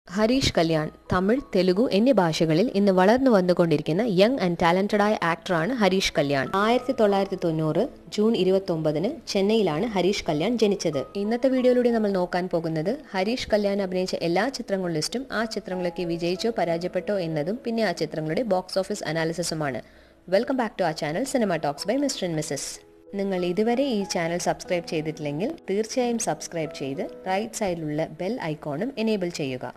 ഹരീഷ് കല്യാൺ തമിഴ് തെലുഗു എന്നീ ഭാഷകളിൽ ഇന്ന് വളർന്നു വന്നുകൊണ്ടിരിക്കുന്ന യങ് ആൻഡ് ടാലന്റഡായ ആക്ടറാണ് ഹരീഷ് കല്യാൺ ആയിരത്തി തൊള്ളായിരത്തി തൊണ്ണൂറ് ജൂൺ ഇരുപത്തി ഒമ്പതിന് ചെന്നൈയിലാണ് ഹരീഷ് കല്യാൺ ജനിച്ചത് ഇന്നത്തെ വീഡിയോയിലൂടെ നമ്മൾ നോക്കാൻ പോകുന്നത് ഹരീഷ് കല്യാൺ അഭിനയിച്ച എല്ലാ ചിത്രങ്ങളുടെ ലിസ്റ്റും ആ ചിത്രങ്ങളൊക്കെ വിജയിച്ചോ പരാജയപ്പെട്ടോ എന്നതും പിന്നെ ആ ചിത്രങ്ങളുടെ ബോക്സ് ഓഫീസ് അനാലിസിസുമാണ് വെൽക്കം ബാക്ക് ടു ആ channel cinema talks by Mr and Mrs നിങ്ങൾ ഇതുവരെ ഈ ചാനൽ സബ്സ്ക്രൈബ് ചെയ്തിട്ടില്ലെങ്കിൽ തീർച്ചയായും സബ്സ്ക്രൈബ് ചെയ്ത് റൈറ്റ് സൈഡിലുള്ള ബെൽ ഐക്കോണും എനേബിൾ ചെയ്യുക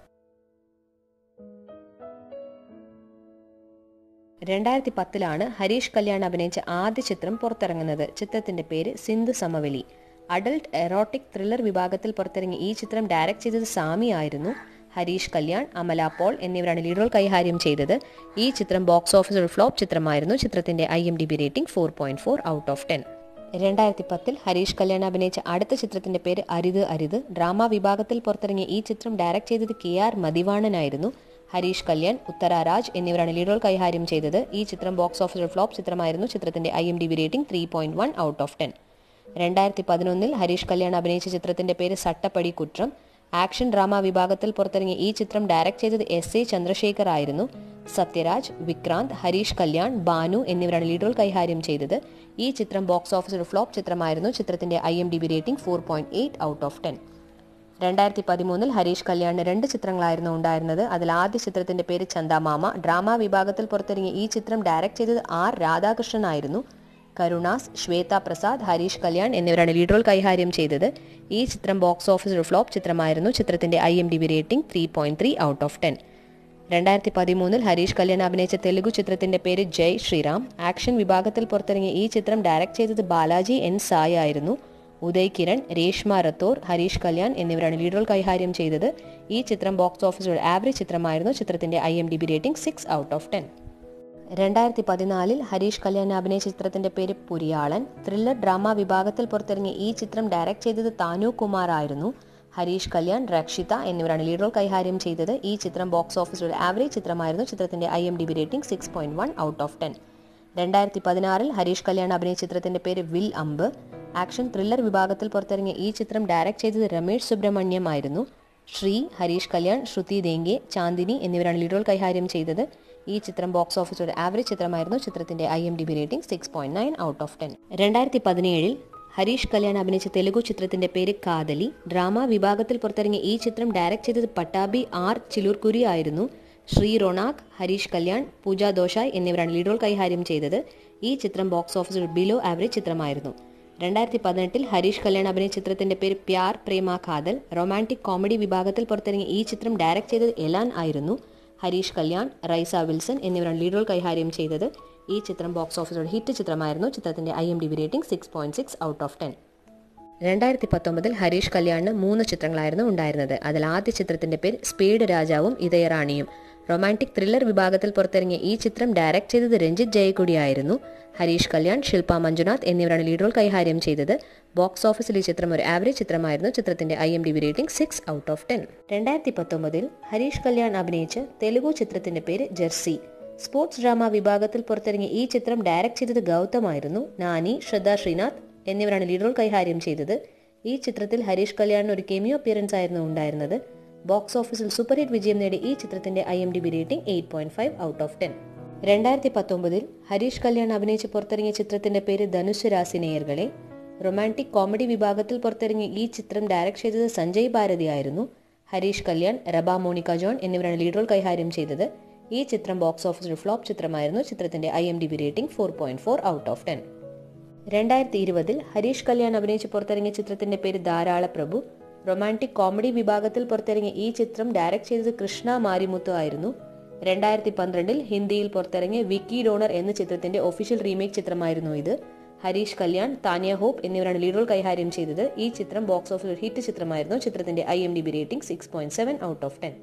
രണ്ടായിരത്തി പത്തിലാണ് ഹരീഷ് കല്യാൺ അഭിനയിച്ച ആദ്യ ചിത്രം പുറത്തിറങ്ങുന്നത് ചിത്രത്തിന്റെ പേര് Sindhu Samaveli adult erotic thriller വിഭാഗത്തിൽ പുറത്തിറങ്ങിയ ഈ ചിത്രം ഡയറക്ട് ചെയ്തത് സാമി ആയിരുന്നു ഹരീഷ് കല്യാൺ അമല പോൾ എന്നിവരാണ് ലീഡ് റോൾ കൈകാര്യം ചെയ്തത് ഈ ചിത്രം ബോക്സ് ഓഫീസിൽ ഒരു ഫ്ലോപ്പ് ചിത്രമായിരുന്നു ചിത്രത്തിന്റെ I M D B rating four point four out of ten രണ്ടായിരത്തി പത്തിൽ ഹരീഷ് കല്യാൺ അഭിനയിച്ച അടുത്ത ചിത്രത്തിന്റെ പേര് അരിത് അരിത് ഡ്രാമ വിഭാഗത്തിൽ പുറത്തിറങ്ങിയ ഈ ചിത്രം ഡയറക്ട് ചെയ്തത് കെ ആർ മതിവാണനായിരുന്നു ഹരീഷ് കല്യാൺ ഉത്തര രാജ് എന്നിവരാണ് ലീഡ് റോൾ കൈകാര്യം ചെയ്തത് ഈ ചിത്രം ബോക്സ് ഓഫീസിൽ ഫ്ലോപ്പ് ചിത്രമായിരുന്നു ചിത്രത്തിന്റെ I M D B rating three point one out of ten രണ്ടായിരത്തി പതിനൊന്നിൽ ഹരീഷ് കല്യാൺ അഭിനയിച്ച ചിത്രത്തിന്റെ പേര് സട്ടപ്പടി കുറ്റം ആക്ഷൻ ഡ്രാമ വിഭാഗത്തിൽ പുറത്തിറങ്ങിയ ഈ ചിത്രം ഡയറക്ട് ചെയ്തത് എസ് എ ചന്ദ്രശേഖർ ആയിരുന്നു സത്യരാജ് വിക്രാന്ത് ഹരീഷ് കല്യാൺ ബാനു എന്നിവരാണ് ലീഡ് റോൾ കൈകാര്യം ചെയ്തത് ഈ ചിത്രം ബോക്സ് ഓഫീസിൽ ഫ്ലോപ്പ് ചിത്രമായിരുന്നു ചിത്രത്തിന്റെ I M D B rating four point eight out of ten രണ്ടായിരത്തി പതിമൂന്നിൽ ഹരീഷ് കല്യാണിന് രണ്ട് ചിത്രങ്ങളായിരുന്നു ഉണ്ടായിരുന്നത് അതിൽ ആദ്യ ചിത്രത്തിന്റെ പേര് ചന്ദാമാമ ഡ്രാമ വിഭാഗത്തിൽ പുറത്തിറങ്ങിയ ഈ ചിത്രം ഡയറക്ട് ചെയ്തത് ആർ രാധാകൃഷ്ണൻ ആയിരുന്നു കരുണാസ് ശ്വേത പ്രസാദ് ഹരീഷ് കല്യാൺ എന്നിവരാണ് ലീഡ് റോൾ കൈകാര്യം ചെയ്തത് ഈ ചിത്രം ബോക്സ് ഓഫീസിൽ ഫ്ലോപ്പ് ചിത്രമായിരുന്നു ചിത്രത്തിന്റെ I M D B rating three point three out of ten രണ്ടായിരത്തി പതിമൂന്നിൽ ഹരീഷ് കല്യാൺ അഭിനയിച്ച തെലുഗു ചിത്രത്തിന്റെ പേര് ജയ് ശ്രീറാം ആക്ഷൻ വിഭാഗത്തിൽ പുറത്തിറങ്ങിയ ഈ ചിത്രം ഡയറക്ട് ചെയ്തത് ബാലാജി എൻ സായ് ആയിരുന്നു ഉദയ് കിരൺ രേഷ്മ റത്തോർ ഹരീഷ് കല്യാൺ എന്നിവരാണ് ലീഡ് റോൾ കൈകാര്യം ചെയ്തത് ഈ ചിത്രം ബോക്സ് ഓഫീസിൽ ഒരു ആവറേജ് ചിത്രമായിരുന്നു ചിത്രത്തിന്റെ I M D B rating six out of ten രണ്ടായിരത്തി പതിനാലിൽ ഹരീഷ് കല്യാൺ അഭിനയിച്ച ചിത്രത്തിന്റെ പേര് പുരിയാളൻ ത്രില്ലർ ഡ്രാമ വിഭാഗത്തിൽ പുറത്തിറങ്ങിയ ഈ ചിത്രം ഡയറക്ട് ചെയ്തത് താനു കുമാർ ആയിരുന്നു ഹരീഷ് കല്യാൺ രക്ഷിത എന്നിവരാണ് ലീഡ് റോൾ കൈകാര്യം ചെയ്തത് ഈ ചിത്രം ബോക്സ് ഓഫീസിൽ ഒരു ആവറേജ് ചിത്രമായിരുന്നു ചിത്രത്തിന്റെ I M D B rating six point one out of ten രണ്ടായിരത്തി പതിനാറിൽ ഹരീഷ് കല്യാൺ അഭിനയിച്ച ചിത്രത്തിന്റെ പേര് വിൽ അമ്പ് ആക്ഷൻ ത്രില്ലർ വിഭാഗത്തിൽ പുറത്തിറങ്ങിയ ഈ ചിത്രം ഡയറക്ട് ചെയ്തത് രമേഷ് സുബ്രഹ്മണ്യം ആയിരുന്നു ശ്രീ ഹരീഷ് കല്യാൺ ശ്രുതി ദേങ്കെ ചാന്ദിനി എന്നിവരാണ് ലീഡ് റോൾ കൈകാര്യം ചെയ്തത് ഈ ചിത്രം ബോക്സ് ഓഫീസിൽ ഒരു ആവറേജ് ചിത്രമായിരുന്നു ചിത്രത്തിന്റെ I M D B rating six point nine out of ten രണ്ടായിരത്തി പതിനേഴിൽ ഹരീഷ് കല്യാൺ അഭിനയിച്ച തെലുഗു ചിത്രത്തിന്റെ പേര് കാതലി ഡ്രാമ വിഭാഗത്തിൽ പുറത്തിറങ്ങിയ ഈ ചിത്രം ഡയറക്ട് ചെയ്തത് പട്ടാബി ആർ ചിലൂർക്കുരി ആയിരുന്നു ശ്രീ റൊണാക് ഹരീഷ് കല്യാൺ പൂജ ദോഷായ് എന്നിവരാണ് ലീഡ് റോൾ കൈകാര്യം ചെയ്തത് ഈ ചിത്രം ബോക്സ് ഓഫീസിൽ ബിലോ ആവറേജ് ചിത്രമായിരുന്നു രണ്ടായിരത്തി പതിനെട്ടിൽ ഹരീഷ് കല്യാൺ അഭിനയിച്ച ചിത്രത്തിന്റെ പേര് പ്യാർ പ്രേമ കാതൽ റൊമാൻറ്റിക് കോമഡി വിഭാഗത്തിൽ പുറത്തിറങ്ങിയ ഈ ചിത്രം ഡയറക്ട് ചെയ്തത് എലാൻ ആയിരുന്നു ഹരീഷ് കല്യാൺ റൈസ വിൽസൺ എന്നിവരാണ് ലീഡ് റോൾ കൈകാര്യം ചെയ്തത് ഈ ചിത്രം ബോക്സ് ഓഫീസിൽ ഹിറ്റ് ചിത്രമായിരുന്നു ചിത്രത്തിന്റെ I M D B rating six point six out of ten രണ്ടായിരത്തി പത്തൊമ്പതിൽ ഹരീഷ് കല്യാണിന് മൂന്ന് ചിത്രങ്ങളായിരുന്നു ഉണ്ടായിരുന്നത് അതിൽ ആദ്യ ചിത്രത്തിന്റെ പേര് സ്പീഡ് രാജാവും ഇതയറാണിയും റൊമാൻറ്റിക് ത്രില്ലർ വിഭാഗത്തിൽ പുറത്തിറങ്ങിയ ഈ ചിത്രം ഡയറക്ട് ചെയ്തത് രഞ്ജിത്ത് ജയക്കുടിയായിരുന്നു ഹരീഷ് കല്യാൺ ശില്പ മഞ്ജുനാഥ് എന്നിവരാണ് ലീഡ് റോൾ കൈകാര്യം ചെയ്തത് ബോക്സ് ഓഫീസിൽ ഈ ചിത്രം ഒരു ആവറേജ് ചിത്രമായിരുന്നു ചിത്രത്തിന്റെ I M D B rating six out of ten രണ്ടായിരത്തി പത്തൊമ്പതിൽ ഹരീഷ് കല്യാൺ അഭിനയിച്ച തെലുഗു ചിത്രത്തിന്റെ പേര് ജെർസി സ്പോർട്സ് ഡ്രാമ വിഭാഗത്തിൽ പുറത്തിറങ്ങിയ ഈ ചിത്രം ഡയറക്ട് ചെയ്തത് ഗൗതമായിരുന്നു നാനി ശ്രദ്ധ ശ്രീനാഥ് എന്നിവരാണ് ലീഡ് റോൾ കൈകാര്യം ചെയ്തത് ഈ ചിത്രത്തിൽ ഹരീഷ് കല്യാണിന് ഒരു കെമിയോ അപ്പിയറൻസ് ആയിരുന്നു ഉണ്ടായിരുന്നത് ബോക്സ് ഓഫീസിൽ സൂപ്പർ ഹിറ്റ് വിജയം നേടി ഈ ചിത്രത്തിന്റെ I M D B rating eight point five out of ten രണ്ടായിരത്തി പത്തൊമ്പതിൽ ഹരീഷ് കല്യാൺ അഭിനയിച്ച് പുറത്തിറങ്ങിയ ചിത്രത്തിന്റെ പേര് ധനുഷ് രാശി നേയർകളെ റൊമാൻറ്റിക് കോമഡി വിഭാഗത്തിൽ പുറത്തിറങ്ങിയ ഈ ചിത്രം ഡയറക്ട് ചെയ്തത് സഞ്ജയ് ഭാരതി ആയിരുന്നു ഹരീഷ് കല്യാൺ റബ മോണിക്ക ജോൺ എന്നിവരാണ് ലീഡ് റോൾ കൈകാര്യം ചെയ്തത് ഈ ചിത്രം ബോക്സ് ഓഫീസിൽ ഫ്ലോപ്പ് ചിത്രമായിരുന്നു ചിത്രത്തിന്റെ I M D B rating four point four out of ten രണ്ടായിരത്തി ഇരുപതിൽ ഹരീഷ് കല്യാൺ അഭിനയിച്ച് പുറത്തിറങ്ങിയ ചിത്രത്തിന്റെ പേര് ധാരാള പ്രഭു റൊമാൻറ്റിക് കോമഡി വിഭാഗത്തിൽ പുറത്തിറങ്ങിയ ഈ ചിത്രം ഡയറക്ട് ചെയ്തത് കൃഷ്ണ മാരിമുത്തു ആയിരുന്നു രണ്ടായിരത്തി പന്ത്രണ്ടിൽ ഹിന്ദിയിൽ പുറത്തിറങ്ങിയ വിക്കി ഡോണർ എന്ന ചിത്രത്തിന്റെ ഒഫീഷ്യൽ റീമേക്ക് ചിത്രമായിരുന്നു ഇത് ഹരീഷ് കല്യാൺ താനിയ ഹോപ്പ് എന്നിവരാണ് ലീഡ് റോൾ കൈകാര്യം ചെയ്തത് ഈ ചിത്രം ബോക്സ് ഓഫീസിൽ ഹിറ്റ് ചിത്രമായിരുന്നു ചിത്രത്തിന്റെ I M D B rating six point seven out of ten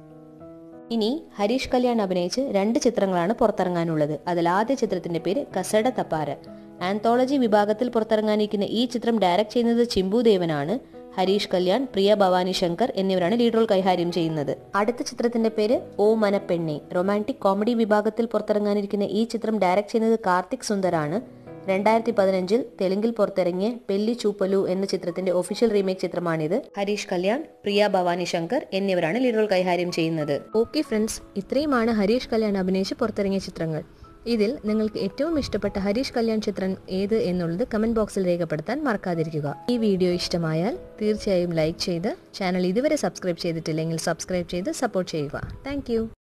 ഇനി ഹരീഷ് കല്യാൺ അഭിനയിച്ച് രണ്ട് ചിത്രങ്ങളാണ് പുറത്തിറങ്ങാനുള്ളത് അതിൽ ആദ്യ ചിത്രത്തിന്റെ പേര് കസട തപ്പാര ആന്തോളജി വിഭാഗത്തിൽ പുറത്തിറങ്ങാനിരിക്കുന്ന ഈ ചിത്രം ഡയറക്ട് ചെയ്യുന്നത് ചിമ്പുദേവനാണ് ഹരീഷ് കല്യാൺ പ്രിയ ഭവാനി ശങ്കർ എന്നിവരാണ് ലീഡ് റോൾ കൈകാര്യം ചെയ്യുന്നത് അടുത്ത ചിത്രത്തിന്റെ പേര് ഓ മനപ്പെണ്ണെ റൊമാൻറ്റിക് കോമഡി വിഭാഗത്തിൽ പുറത്തിറങ്ങാനിരിക്കുന്ന ഈ ചിത്രം ഡയറക്ട് ചെയ്യുന്നത് കാർത്തിക് സുന്ദറാണ് രണ്ടായിരത്തി പതിനഞ്ചിൽ തെലുങ്കിൽ പുറത്തിറങ്ങിയ പെല്ലി ചൂപ്പലു എന്ന ചിത്രത്തിന്റെ ഒഫീഷ്യൽ റീമേക്ക് ചിത്രമാണിത് ഹരീഷ് കല്യാൺ പ്രിയ ഭവാനി ശങ്കർ എന്നിവരാണ് ലീഡ് റോൾ കൈകാര്യം ചെയ്യുന്നത് ഓക്കെ ഫ്രണ്ട്സ് ഇത്രയുമാണ് ഹരീഷ് കല്യാൺ അഭിനയിച്ച് പുറത്തിറങ്ങിയ ചിത്രങ്ങൾ ഇതിൽ നിങ്ങൾക്ക് ഏറ്റവും ഇഷ്ടപ്പെട്ട ഹരീഷ് കല്യാൺ ചിത്രം ഏത് എന്നുള്ളത് കമന്റ് ബോക്സിൽ രേഖപ്പെടുത്താൻ മറക്കാതിരിക്കുക ഈ വീഡിയോ ഇഷ്ടമായാൽ തീർച്ചയായും ലൈക്ക് ചെയ്ത് ചാനൽ ഇതുവരെ സബ്സ്ക്രൈബ് ചെയ്തിട്ടില്ലെങ്കിൽ സബ്സ്ക്രൈബ് ചെയ്ത് സപ്പോർട്ട് ചെയ്യുക താങ്ക്